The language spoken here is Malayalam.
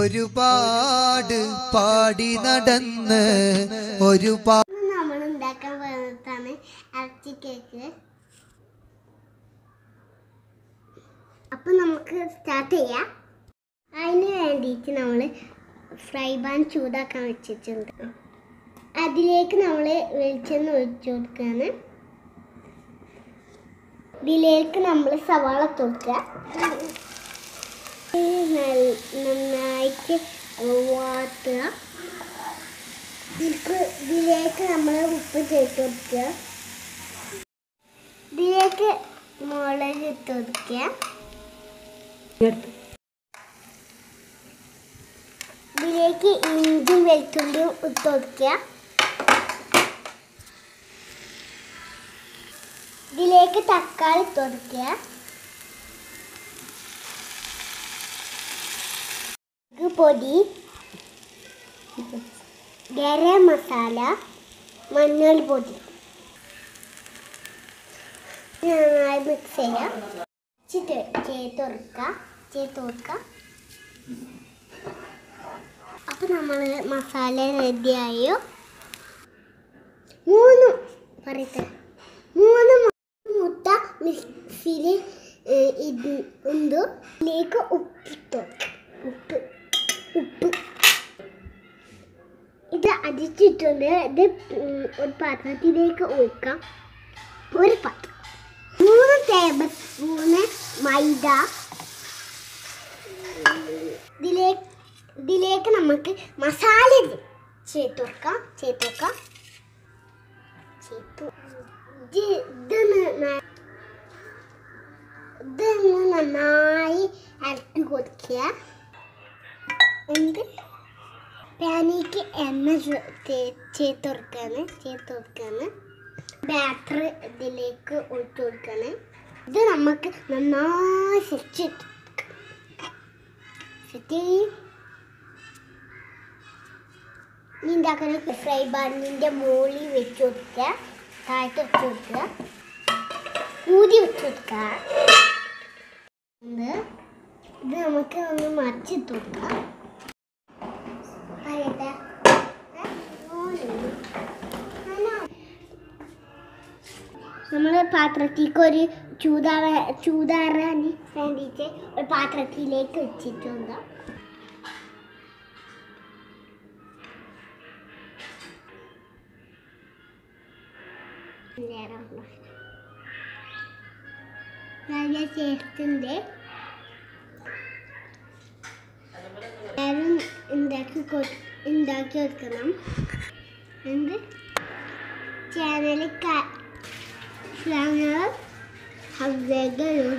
ഒരുപാട് പാടി നടന്ന് ഒരുപാട് ഇന്ന് നമ്മൾ ഉണ്ടാക്കാൻ പോകുന്നതാണ് ഇറച്ചി കേക്ക് അപ്പൊ നമുക്ക് സ്റ്റാർട്ട് ചെയ്യാം അതിന് വേണ്ടിയിട്ട് നമ്മൾ ഫ്രൈ പാൻ ചൂടാക്കാൻ വെച്ചിട്ടുണ്ട് അതിലേക്ക് നമ്മൾ വെളിച്ചെണ്ണ ഒഴിച്ചു കൊടുക്കുകയാണ് ഇതിലേക്ക് നമ്മൾ സവാള തൊടുക്കുക നന്നായിട്ട് വാട്ടുക ഇതിലേക്ക് ഇതിലേക്ക് നമ്മൾ ഉപ്പ് ചേർത്ത് കൊടുക്കുക ഇതിലേക്ക് മുളക് ഇട്ട് കൊടുക്കുക ഇതിലേക്ക് ഇഞ്ചും വെളുത്തുള്ളിയും ഇട്ട് കൊടുക്കുക ഇതിലേക്ക് തക്കാളി ഇട്ട് കൊടുക്കുക മുളക് പൊടി ഗരം മസാല മഞ്ഞൾപ്പൊടി നന്നായി മിക്സ് ചെയ്യാം ചിട്ട് ചേർത്ത് കൊടുക്കുക ചേർത്ത് കൊടുക്കുക അപ്പം നമ്മൾ മസാല റെഡിയായോ മൂന്ന് പറയട്ടെ മൂന്ന് മു- മുട്ട മിക്സിയിൽ ഇത് ഉണ്ട് ഇതിലേക്ക് ഉപ്പിട്ടു ഉപ്പ് ഉപ്പ് ഇത് അടിച്ചിട്ടുണ്ട് ഇത് ഉം, ഒരു പാത്രത്തിലേക്ക് ഒഴിക്കാം ഒരു പാത്രം മൂന്ന് ടേബിൾ സ്പൂണ് മൈദ ഇതിലേക്ക് ഇതിലേക്ക് നമുക്ക് മസാല ഇടും. ചേർത്ത് വെക്കാം ചേർത്ത് വെക്കാം ചേർത്തു ഇത് ഇതൊന്ന് ന- ഇതൊന്ന് നന്നായി ഇറക്കി കൊടുക്കുക എന്ത് പാനിക്ക് എണ്ണ ചേ- തേ- ചേർത്ത് കൊടുക്കാണ് ചേർത്ത് കൊടുക്കാണ് ബാറ്റർ ഇതിലേക്ക് ഒഴിച്ചു കൊടുക്കാണ് ഇത് നമുക്ക് നന്നായി സെറ്റ് സെറ്റ് ചെയ്യും ഇനി ഉണ്ടാക്കുന്ന ഫ്രൈ ബാനിൻ്റെ മുകളിൽ വെച്ച് കൊടുക്കുക താഴത്ത് വെച്ച് കൊടുക്കുക ഊതി വെച്ച് കൊടുക്കുക ഇത് ഇത് നമുക്ക് ഒന്ന് മറിച്ചിട്ട് കൊടുക്കാം പറയട്ടെ നമ്മൾ പാത്രത്തിലേക്ക് ഒരു ചൂടാറ ചൂടാറാൻ വേണ്ടിയിട്ട് ഒരു പാത്രത്തിലേക്ക് വെച്ചിട്ടുണ്ട് നല്ല ചേർത്തുണ്ട് എല്ലാവരും ഉണ്ടാക്കി കൊ- ഉണ്ടാക്കി വെക്കണം എന്ത് ചാനൽ ചാനൽ ഹവ്വേഗ